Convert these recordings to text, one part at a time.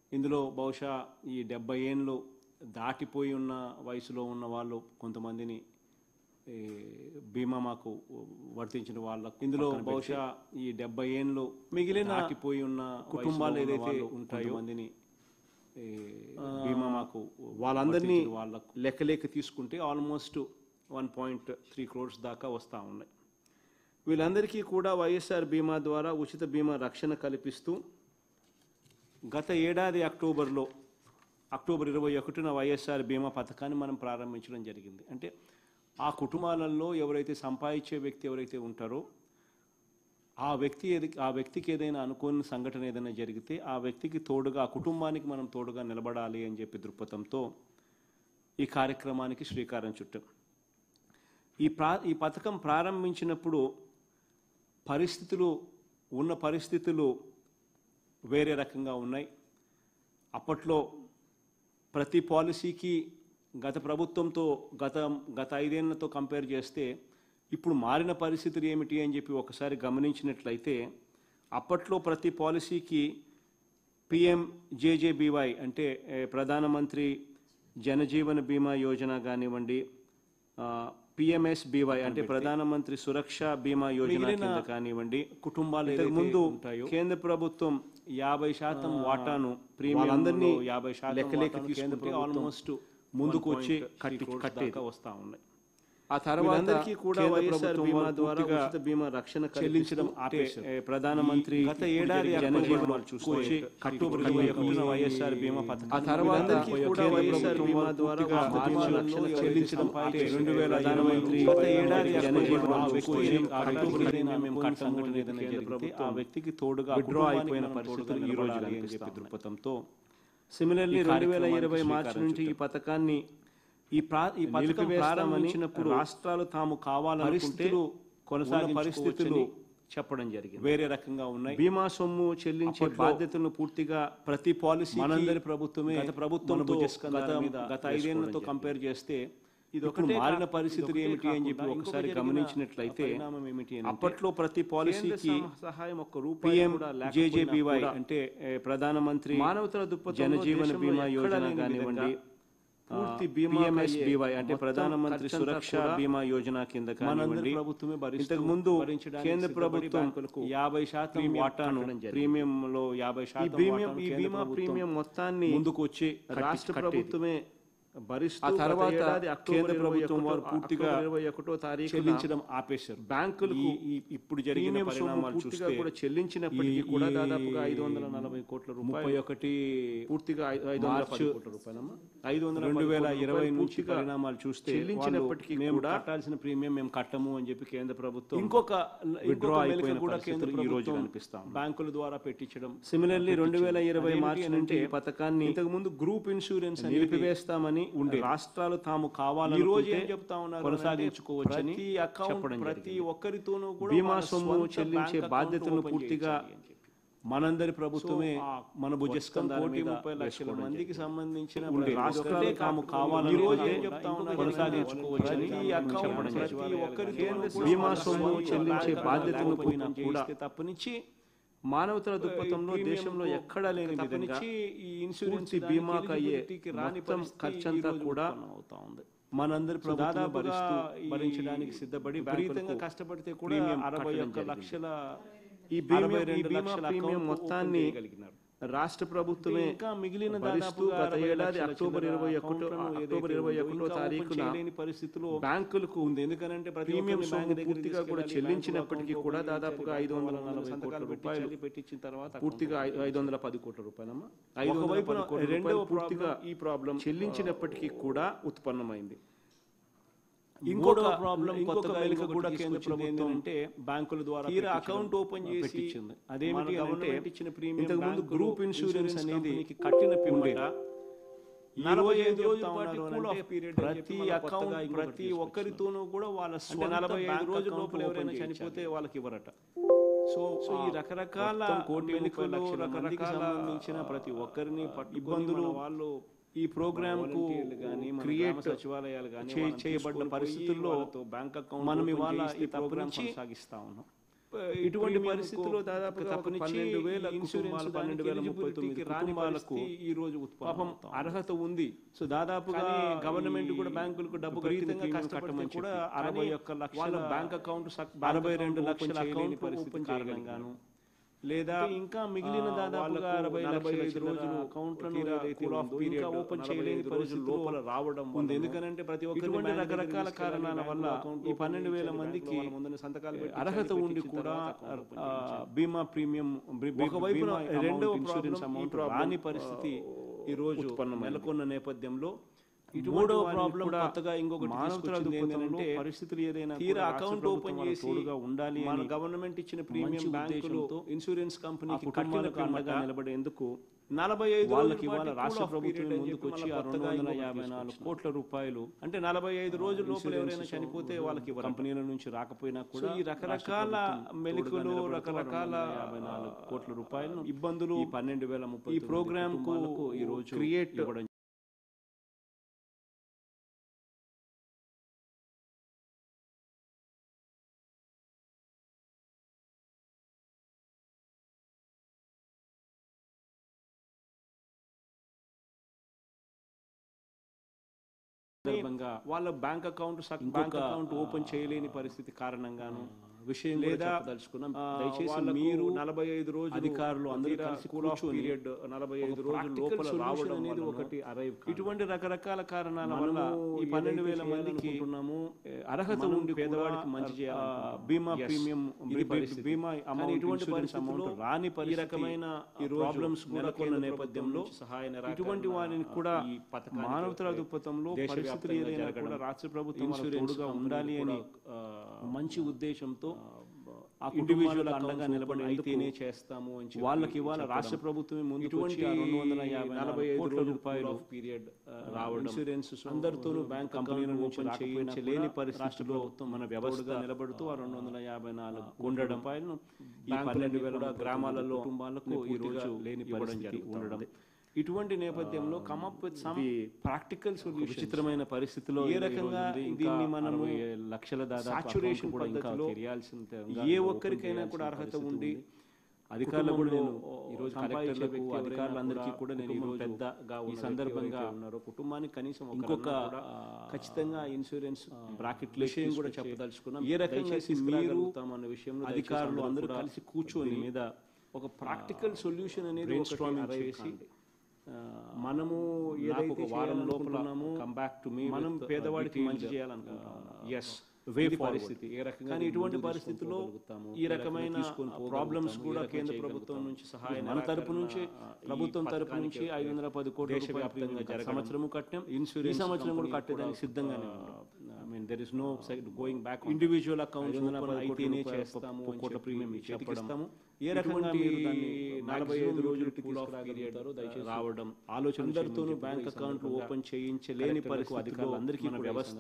ఇందులో బహుశా ఈ డెబ్బై ఏళ్ళు దాటిపోయి ఉన్న వయసులో ఉన్న వాళ్ళు కొంతమందిని ఈ బీమా మాకు వర్తించిన వాళ్ళకు ఇందులో బహుశా ఈ డెబ్బై ఏళ్ళు మిగిలిన దాటిపోయి ఉన్న కుటుంబాలు ఏదైతే ఉంటాయో మందిని బీమా మాకు వాళ్ళందరినీ వాళ్ళకు లెక్కలేక తీసుకుంటే almost one point three crores దాకా వస్తూ ఉన్నాయి వీళ్ళందరికీ కూడా వైఎస్ఆర్ బీమా ద్వారా ఉచిత బీమా రక్షణ కల్పిస్తూ గత ఏడాది అక్టోబర్లో అక్టోబర్ ఇరవై ఒకటిన వైఎస్ఆర్ బీమా పథకాన్ని మనం ప్రారంభించడం జరిగింది అంటే ఆ కుటుంబాలలో ఎవరైతే సంపాదించే వ్యక్తి ఎవరైతే ఉంటారో ఆ వ్యక్తి ఏది ఆ వ్యక్తికి ఏదైనా అనుకోని సంఘటన ఏదైనా జరిగితే ఆ వ్యక్తికి తోడుగా ఆ కుటుంబానికి మనం తోడుగా నిలబడాలి అని చెప్పి దృక్పథంతో ఈ కార్యక్రమానికి శ్రీకారం చుట్టాం ఈ ప్రా ఈ పథకం ప్రారంభించినప్పుడు పరిస్థితులు ఉన్న పరిస్థితులు వేరే రకంగా ఉన్నాయి అప్పట్లో ప్రతి పాలసీకి గత ప్రభుత్వంతో గత గత ఐదేళ్లతో కంపేర్ చేస్తే ఇప్పుడు మారిన పరిస్థితులు ఏమిటి అని చెప్పి ఒకసారి గమనించినట్లయితే అప్పట్లో ప్రతి పాలసీకి పిఎం జేజేబీవై అంటే ఏ, ప్రధానమంత్రి జనజీవన బీమా యోజన కానివ్వండి పిఎంఎస్ బీవై అంటే ప్రధానమంత్రి సురక్ష బీమా యోజన కింద కానివ్వండి కుటుంబాలు ఇంతకు ముందు కేంద్ర ప్రభుత్వం యాభై శాతం వాటాను ప్రీమియం అందరినీ యాభై శాతం లెక్కలేక తీసుకుంటే ఆల్మోస్ట్ ముందుకు వచ్చి కట్టి కట్టి వస్తా ఉన్నాయి ఆ తర్వాత కూడా వైఎస్ఆర్ బీమా ద్వారా ఉచిత బీమా రక్షణ చెల్లించడం ఆపేశారు ప్రధానమంత్రి గత ఏడాది జనజీవన చూసుకొచ్చి అక్టోబర్ ఇరవై ఒకటిన వైఎస్ఆర్ బీమా పథకం ఆ తర్వాత కూడా వైఎస్ఆర్ బీమా ద్వారా ఉచిత బీమా రక్షణ చెల్లించడం ఆపేశారు రెండు వేల ఇరవై గత ఏడాది జనజీవన చూసుకొచ్చి అక్టోబర్ ఇరవై మేము కట్ సంఘటన ఏదైనా జరిగితే ఆ వ్యక్తికి తోడుగా విడ్రా అయిపోయిన పరిస్థితులు ఈ రోజు అని చెప్పి దృక్పథంతో సిమిలర్లీ రెండు వేల ఇరవై మార్చి నుంచి ఈ పథకాన్ని ఈ ప్రా ఈ పథకం ప్రారంభించినప్పుడు రాష్ట్రాలు తాము కావాలనుకుంటే కొనసాగిన పరిస్థితులు చెప్పడం జరిగింది వేరే రకంగా ఉన్నాయి బీమా సొమ్ము చెల్లించే బాధ్యతలను పూర్తిగా ప్రతి పాలసీ మనందరి ప్రభుత్వమే గత ప్రభుత్వంతో గత గత ఐదేళ్లతో కంపేర్ చేస్తే ఇది ఒకటి మారిన పరిస్థితులు ఏమిటి అని చెప్పి ఒకసారి గమనించినట్లయితే అప్పట్లో ప్రతి పాలసీకి సహాయం ఒక రూపాయి జేజేబీవై అంటే ఏ, ప్రధానమంత్రి మానవతల దుప్ప జనజీవన బీమా యోజన కానివ్వండి పూర్తి బీమాఎస్ బీవై అంటే ప్రధానమంత్రి సురక్ష బీమా యోజన కింద కానివ్వండి ప్రభుత్వమే ఇంతకు ముందు కేంద్ర ప్రభుత్వం యాభై శాతం వాటాను ప్రీమియం లో యాభై శాతం ప్రీమియం ఈ బీమా ప్రీమియం మొత్తాన్ని ముందుకు వచ్చి రాష్ట్ర ప్రభుత్వమే భరిస్తూ ఆ తర్వాత కేంద్ర ప్రభుత్వం వారు పూర్తిగా ఇరవై ఒకటో తారీఖు చెల్లించడం ఆపేశారు బ్యాంకులకు ఇప్పుడు జరిగిన పరిణామాలు చూస్తే కూడా చెల్లించినప్పటికీ కూడా దాదాపుగా ఐదు వందల నలభై కోట్ల రూపాయలు ఒకటి పూర్తిగా ఐదు వందల పది కోట్ల రూపాయలమ్మా ఐదు వందల రెండు వేల ఇరవై నుంచి పరిణామాలు చూస్తే చెల్లించినప్పటికీ మేము కట్టాల్సిన ప్రీమియం మేము కట్టము అని చెప్పి కేంద్ర ప్రభుత్వం ఇంకొక విడ్రా అయిపోయిన కూడా కేంద్ర ఈ రోజు కనిపిస్తాం బ్యాంకుల ద్వారా పెట్టించడం సిమిలర్లీ రెండు వేల ఇరవై మార్చి నుంచి ఈ పథకాన్ని ఇంతకు ముందు గ్రూప్ ఇన్సూరెన్స్ నిలిపివేస్తామని ఉండే రాష్ట్రాలు తాము కావాలని ఈ రోజు ఏం చెప్తా ఉన్నారు కొనసాగించుకోవచ్చని చెప్పడం ప్రతి ఒక్కరితోనూ కూడా బీమా సొమ్ము చెల్లించే బాధ్యతలను పూర్తిగా మనందరి ప్రభుత్వమే మన భుజస్కం కోటి ముప్పై లక్షల మందికి సంబంధించిన రాష్ట్రాలు తాము కావాలని ఈ రోజు ఏం చెప్తా ఉన్నారు కొనసాగించుకోవచ్చని చెప్పడం ప్రతి ఒక్కరితో బీమా సొమ్ము చెల్లించే బాధ్యతలను పోయినా కూడా తప్పనిచ్చి మానవతల దృక్పథంలో దేశంలో ఎక్కడా లేని విధంగా ఈ ఇన్సూరెన్స్ బీమాకు అయ్యే మొత్తం ఖర్చంతా కూడా అవుతా ఉంది మనందరి దాదాపు భరిస్తూ భరించడానికి సిద్ధపడి విపరీతంగా కష్టపడితే కూడా అరవై ఒక్క లక్షల ఈ బీమా రెండు లక్షల ప్రీమియం మొత్తాన్ని రాష్ట్ర ప్రభుత్వమే ఇంకా మిగిలిన భరిస్తూ గత ఏడాది అక్టోబర్ ఇరవై ఒకటో అక్టోబర్ ఇరవై ఒకటో తారీఖున పరిస్థితిలో బ్యాంకులకు ఉంది ఎందుకంటే ప్రీమియం పూర్తిగా కూడా చెల్లించినప్పటికీ కూడా దాదాపుగా ఐదు వందల నలభై కోట్ల రూపాయలు పెట్టించిన తర్వాత పూర్తిగా ఐ- ఐదు వందల పది కోట్ల రూపాయలమ్మా ఐదు వందల పది కోట్ల రూపాయలు పూర్తిగా ఈ ప్రాబ్లం చెల్లించినప్పటికీ కూడా ఉత్పన్నమైంది ఇంకొక ప్రాబ్లం ఇంకొక వెనుక కూడా కేంద్ర ప్రభుత్వం అంటే బ్యాంకుల ద్వారా తీరా అకౌంట్ ఓపెన్ చేసి పెట్టించింది అదేమిటి అంటే ఇచ్చిన ప్రీమియం ఇంతకు ముందు గ్రూప్ ఇన్సూరెన్స్ అనేది కట్టిన పిమ్మట నలభై ఐదు రోజుల పాటు కూల్ ఆఫ్ పీరియడ్ ప్రతి అకౌంట్ ప్రతి ఒక్కరితోనూ కూడా వాళ్ళ నలభై ఐదు రోజుల లోపల ఎవరైనా చనిపోతే వాళ్ళకి ఇవ్వరట సో ఈ రకరకాల కోటి వెనుకలు రకరకాల సంబంధించిన ప్రతి ఒక్కరిని పట్టు ఇబ్బందులు వాళ్ళు ఈ ప్రోగ్రామ్ కు క్రియేట్ సచివాలయాలు కానీ చేయబడ్డ పరిస్థితుల్లో బ్యాంక్ అకౌంట్ మనం ఇవాళ ఈ ప్రోగ్రామ్ కొనసాగిస్తా ఉన్నాం ఇటువంటి పరిస్థితుల్లో దాదాపుగా ఒక పన్నెండు వేల ఇన్సూరెన్స్ పన్నెండు వేల ముప్పై తొమ్మిది కుటుంబాలకు ఈ రోజు పాపం అర్హత ఉంది సో దాదాపుగా గవర్నమెంట్ కూడా బ్యాంకులకు డబ్బు విపరీతంగా కష్టపడమని కూడా అరవై ఒక్క లక్షల బ్యాంక్ అకౌంట్ అరవై రెండు లక్షల అకౌంట్ ఓపెన్ కారణంగాను లేదా ఇంకా మిగిలిన దాదాపుగా అరవై నలభై ఐదు రోజులు అకౌంట్లను ఇంకా ఓపెన్ చేయలేని పరిస్థితి లోపల రావడం ఉంది ఎందుకనంటే ప్రతి ఒక్కరి రకరకాల కారణాల వల్ల ఈ పన్నెండు వేల మందికి సంతకాలు అర్హత ఉండి కూడా ఆ, బీమా ప్రీమియం ఒకవైపు రెండవ ఇన్సూరెన్స్ అమౌంట్ రాని పరిస్థితి ఈ రోజు నెలకొన్న నేపథ్యంలో మూడవ ప్రాబ్లం కొత్తగా ఇంకొకటి తీసుకొచ్చింది ఏంటంటే పరిస్థితులు ఏదైనా తీరా అకౌంట్ ఓపెన్ చేసి తోడుగా ఉండాలి మన గవర్నమెంట్ ఇచ్చిన ప్రీమియం బ్యాంకులు ఇన్సూరెన్స్ కంపెనీకి కట్టిన అండగా నిలబడేందుకు నలభై ఐదు వాళ్ళకి ఇవాళ రాష్ట్ర ప్రభుత్వం ముందుకు వచ్చి ఆ రెండు వందల యాభై నాలుగు కోట్ల రూపాయలు అంటే నలభై ఐదు రోజుల లోపల ఎవరైనా చనిపోతే వాళ్ళకి కంపెనీల నుంచి రాకపోయినా కూడా ఈ రకరకాల మెలికలు రకరకాల యాభై నాలుగు కోట్ల రూపాయలు ఇబ్బందులు ఈ పన్నెండు వేల ముప్పై ఈ ప్రోగ్రామ్ కు ఈ రోజు క్రియేట్ ఇవ్వడం సందర్భంగా వాళ్ళ bank account bank account open చేయలేని పరిస్థితి కారణంగాను విషయం లేదా దలుచుకున్నాం దయచేసి మీరు నలభై ఐదు రోజులు అధికారులు అందరూ కలిసి కూల్ ఆఫ్ పీరియడ్ నలభై ఐదు రోజుల లోపల రావడం అనేది ఒకటి అరైవ్ ఇటువంటి రకరకాల కారణాల వల్ల ఈ పన్నెండు వేల మందికి ఉన్నాము అర్హత ఉండి పేదవాడికి మంచి చేయాలి బీమా ప్రీమియం బీమా అమౌంట్ ఇటువంటి పరిస్థితుల్లో రాని ఈ రకమైన ఈ ప్రాబ్లమ్స్ నెలకొన్న నేపథ్యంలో సహాయ ఇటువంటి వారిని కూడా మానవతల దృక్పథంలో పరిస్థితులు ఏదైనా కూడా రాష్ట్ర ప్రభుత్వం వాళ్ళకి తోడుగా ఉండాలి అని మంచి ఉద్దేశంతో ఆ ఇండివిజువల్ అండగా నిలబడి అయితేనే చేస్తాము అని చెప్పి వాళ్ళకి ఇవాళ రాష్ట్ర ప్రభుత్వం ముందు ఇటువంటి రెండు వందల యాభై నలభై కోట్ల రూపాయలు పీరియడ్ రావడం ఇన్సూరెన్స్ అందరితోనూ బ్యాంక్ కంపెనీలను ఓపెన్ చేయించలేని పరిస్థితుల్లో మన వ్యవస్థగా నిలబడుతూ ఆ రెండు వందల యాభై నాలుగు ఉండడం రూపాయలను ఈ పన్నెండు వేల గ్రామాలలో కుటుంబాలకు ఈ రోజు లేని పరిస్థితి ఉండడం ఇటువంటి నేపథ్యంలో come up with some practical solution విచిత్రమైన పరిస్థితిలో ఏ రకంగా దీన్ని మనం లక్షల సాచురేషన్ కూడా ఇంకా తెలియాల్సిన ఏ ఒక్కరికైనా కూడా అర్హత ఉండి అధికారులు కూడా నేను ఈ రోజు కలెక్టర్లకు అధికారులందరికీ కూడా నేను ఈ రోజు పెద్దగా ఈ సందర్భంగా ఉన్నారు కుటుంబానికి కనీసం ఇంకొక ఖచ్చితంగా ఇన్సూరెన్స్ బ్రాకెట్ విషయం కూడా చెప్పదలుచుకున్నాం ఏ రకంగా మీరు అన్న విషయంలో అధికారులు అందరూ కలిసి కూర్చొని మీద ఒక ప్రాక్టికల్ సొల్యూషన్ అనేది స్ట్రాంగ్ చేసి ఆ, మనము ఏదైతే వారం లోపల కమ్ బ్యాక్ టు మీ మనం పేదవాడికి మంచి చేయాలనుకుంటున్నాం ఎస్ వే పరిస్థితి ఏ రకంగా కానీ ఇటువంటి పరిస్థితుల్లో ఈ రకమైన ప్రాబ్లమ్స్ కూడా కేంద్ర ప్రభుత్వం నుంచి సహాయం మన తరపు నుంచి ప్రభుత్వం తరపు నుంచి ఐదు వందల పది కోట్ల దేశవ్యాప్తంగా జరగ సంవత్సరము కట్టాం ఇన్సూరెన్స్ సంవత్సరం కూడా కట్టేదానికి సిద్ధంగానే I mean there is no going back individual account అయితేనే చేస్తాము కోట్ల ప్రీమియం ఇస్తాము ఏ రకంగా మీరు దాన్ని నలభై ఐదు రోజులు కూల్ ఆఫ్ పీరియడ్ దయచేసి రావడం ఆలోచన అందరితోనూ బ్యాంక్ అకౌంట్ ఓపెన్ చేయించలేని పరిస్థితి అధికారులు అందరికీ మన వ్యవస్థ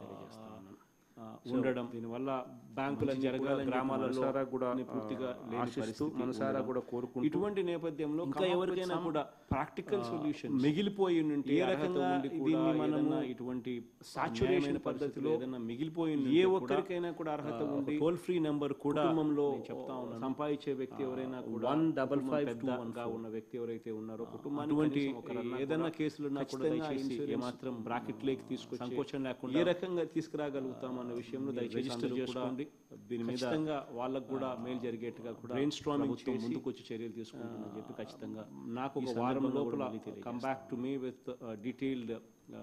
ఆ, ఉండడం దీనివల్ల బ్యాంకుల జరగాల గ్రామాలలో కూడా పూర్తిగా ఆశిస్తూ మనసారా కూడా కోరుకుంటూ ఇటువంటి నేపథ్యంలో ఇంకా ఎవరికైనా కూడా ప్రాక్టికల్ సొల్యూషన్ మిగిలిపోయి ఉంటే ఏ రకంగా దీన్ని మనము ఇటువంటి సాచురేషన్ పద్ధతిలో ఏదైనా మిగిలిపోయి ఏ ఒక్కరికైనా కూడా అర్హత ఉంది టోల్ ఫ్రీ నెంబర్ కూడా కుటుంబంలో చెప్తా ఉన్నాను సంపాదించే వ్యక్తి ఎవరైనా కూడా వన్ డబల్ ఫైవ్ గా ఉన్న వ్యక్తి ఎవరైతే ఉన్నారో కుటుంబానికి ఏదైనా కేసులు ఉన్నా కూడా దయచేసి ఏమాత్రం బ్రాకెట్ లేకి తీసుకొచ్చి సంకోచం లేకుండా ఏ రకంగా తీసుకురాగలుగుతాం అన్న విషయంలో దయచేసి రిజిస్టర్ చేసుకోండి దీని మీద వాళ్ళకు కూడా మేలు జరిగేట్టుగా కూడా బ్రెయిన్ స్ట్రామింగ్ ముందుకు వచ్చి చర్యలు తీసుకుంటామని చెప్పి ఖచ్చితంగా నాకు ఒక వారం లోపల come back to me with detailed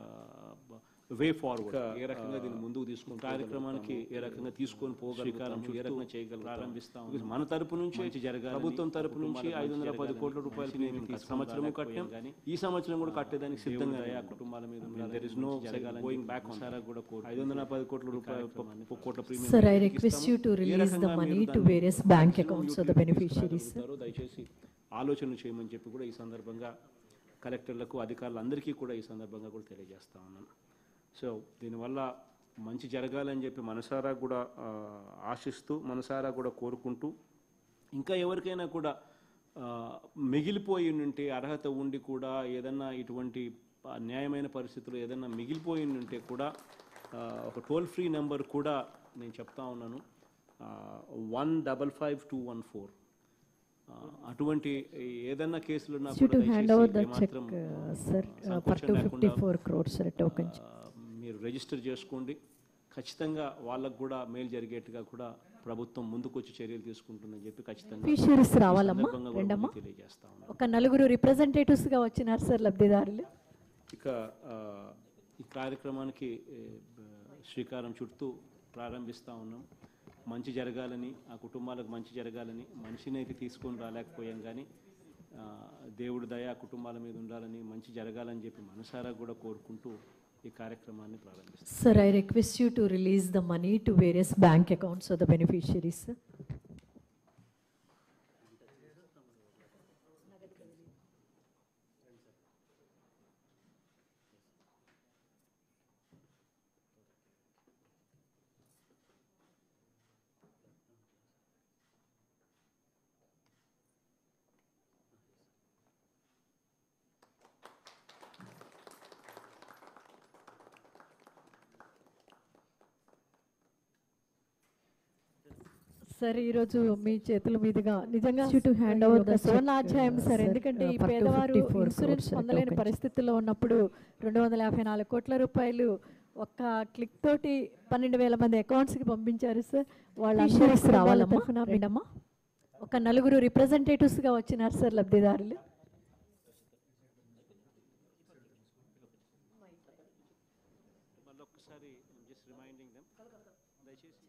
way forward ఏ రకంగా దీన్ని ముందుకు తీసుకుని కార్యక్రమానికి ఏ రకంగా తీసుకొని పోగలుగుతాం ఏ రకంగా చేయగలం ప్రారంభిస్తాం మన తరపు నుంచి జరగాలి ప్రభుత్వం తరపు నుంచి ఐదు వందల పది కోట్ల రూపాయలు నేను ఈ సంవత్సరం కట్టాం ఈ సంవత్సరం కూడా కట్టేదానికి సిద్ధంగా ఆ కుటుంబాల మీద there is no going back సారా కూడా ఐదు వందల పది కోట్ల రూపాయలు కోట్ల premium Sir, I request you to release the money to various bank accounts of the beneficiaries. sir. ఉంటారో దయచేసి ఆలోచన చేయమని చెప్పి కూడా ఈ సందర్భంగా కలెక్టర్లకు అధికారులందరికీ కూడా ఈ సందర్భంగా కూడా తెలియజేస్తా ఉన్నాను సో దీనివల్ల మంచి జరగాలని చెప్పి మనసారా కూడా ఆ, ఆశిస్తూ మనసారా కూడా కోరుకుంటూ ఇంకా ఎవరికైనా కూడా ఆ, మిగిలిపోయి ఉంటే అర్హత ఉండి కూడా ఏదన్నా ఇటువంటి ఆ, న్యాయమైన పరిస్థితుల్లో ఏదన్నా మిగిలిపోయి ఉంటే కూడా ఆ, ఒక టోల్ ఫ్రీ నెంబర్ కూడా నేను చెప్తా ఉన్నాను one double five two one four అటువంటి ఏదన్నా కేసులు ఉన్నా You కూడా to hand over the దయచేసి check, ఏమాత్రం, uh, sir, uh, for సంకోచం లేకుండా, 254 crores, sir, token. ఆ, మీరు రిజిస్టర్ చేసుకోండి ఖచ్చితంగా వాళ్ళకు కూడా మేలు జరిగేట్టుగా కూడా ప్రభుత్వం ముందుకొచ్చి చర్యలు తీసుకుంటుందని చెప్పి ఖచ్చితంగా Beneficiaries ఈ రావాలమ్మా, సందర్భంగా కూడా రెండమ్మా. మీకు తెలియజేస్తా ఉన్నాను ఒక నలుగురు రిప్రజెంటేటివ్స్ గా వచ్చినారు సార్ లబ్ధిదారులు ఇక ఆ, ఈ కార్యక్రమానికి ఏ, బ- శ్రీకారం చుట్టూ ప్రారంభిస్తూ ఉన్నాం మంచి జరగాలని ఆ కుటుంబాలకు మంచి జరగాలని మనిషిని అయితే తీసుకొని రాలేకపోయాం కానీ ఆ, దేవుడి దయ ఆ కుటుంబాల మీద ఉండాలని మంచి జరగాలని చెప్పి మనసారా కూడా కోరుకుంటూ ఈ కార్యక్రమాన్ని ప్రారంభిస్తాం sir I request you to release the money to various bank accounts of the beneficiaries sir ఈరోజు మీ చేతుల మీదుగా నిజంగా టు హ్యాండ్ ఓవర్ ద సువర్ణాధ్యాయం సార్ ఎందుకంటే ఈ పేదవారు ఇన్సూరెన్స్ పొందలేని పరిస్థితుల్లో ఉన్నప్పుడు రెండు వందల యాభై నాలుగు కోట్ల రూపాయలు ఒక్క క్లిక్ తోటి పన్నెండు వేల మంది అకౌంట్స్కి పంపించారు సార్ వాళ్ళందరూ రావాలమ్మా వినమ్మా ఒక నలుగురు రిప్రజెంటేటివ్స్గా వచ్చినారు సార్ లబ్ధిదారులు మళ్ళీ ఒక్కసారి జస్ట్ రిమైండింగ్ దెమ్ దయచేసి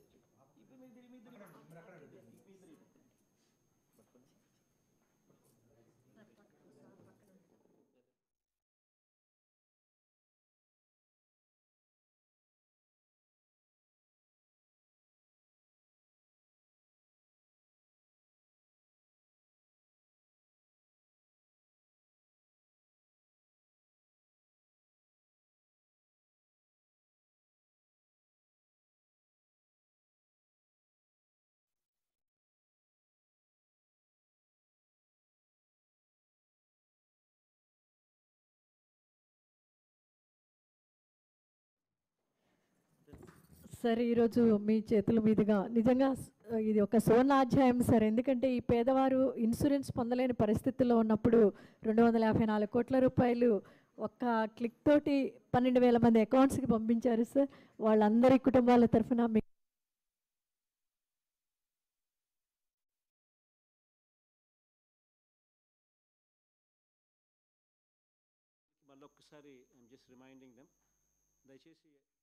సార్ ఈరోజు మీ చేతుల మీదుగా నిజంగా స్- ఇది ఒక సువర్ణాధ్యాయం సార్ ఎందుకంటే ఈ పేదవారు ఇన్సూరెన్స్ పొందలేని పరిస్థితుల్లో ఉన్నప్పుడు రెండు వందల యాభై నాలుగు కోట్ల రూపాయలు ఒక్క క్లిక్ తోటి పన్నెండు వేల మంది అకౌంట్స్కి పంపించారు సార్ వాళ్ళందరి కుటుంబాల తరఫున మీ మళ్ళీ ఒక్కసారి జస్ట్ రిమైండింగ్ దెమ్ దయచేసి